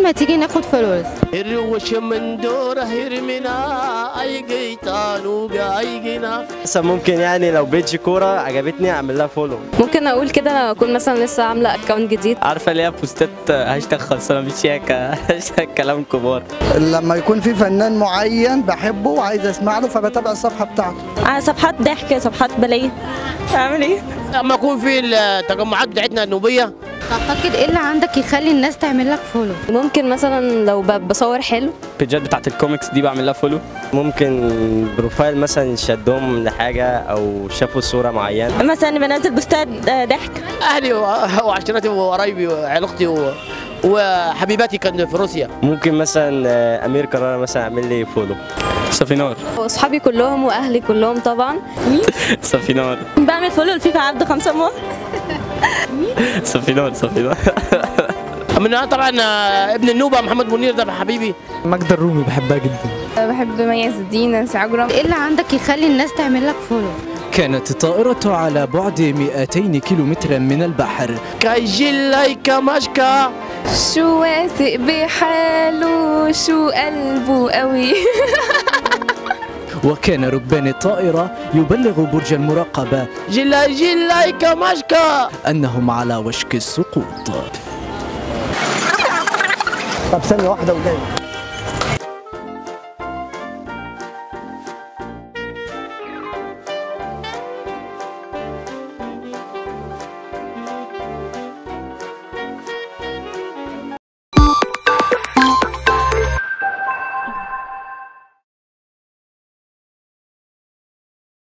ما تيجي ناخد فلوس الروش من دوره يرمينا اي جيتان وجايجنا مثلا ممكن يعني لو بيج كوره عجبتني اعمل لها فولو ممكن اقول كده لما اكون مثلا لسه عامله اكونت جديد عارفه اللي هي بوستات هاشتاج خلصانه مش شياكه هاشتاج كلام كبار لما يكون في فنان معين بحبه وعايز اسمع له فبتابع الصفحه بتاعته على صفحات ضحك صفحات بلايين اعمل ايه لما يكون في التجمعات بتاعتنا النوبيه تعتقد ايه اللي عندك يخلي الناس تعمل لك فولو ممكن مثلا لو ب- بصور حلو البيجات بتاعت الكوميكس دي بعمل لها فولو ممكن بروفايل مثلا شدهم لحاجه او شافوا صوره معينه مثلا بنزل بوستات ضحك اهلي و- وعشيرتي وقرايبي وعلاقتي و... وحبيباتي كانت في روسيا ممكن مثلا آه، امير كرارة مثلا اعمل لي فولو سفينار واصحابي كلهم واهلي كلهم طبعا سفينار بعمل فولو لفيفا عبده خمسة مو سفينار سفينار من طبعا ابن النوبه محمد منير ده حبيبي ماجدة الرومي بحبها جدا بحب مياز الدين نانسي عجرم ايه اللي عندك يخلي الناس تعمل لك فولو كانت الطائرة على بعد 200 كيلومتر من البحر كايجي لايكا ماشكا شو واثق بحاله شو قلبه قوي وكان ركبان الطائرة يبلغ برج المراقبة جيلا جيلايكا ماشكا أنهم على وشك السقوط طب ثانيه واحده وجاي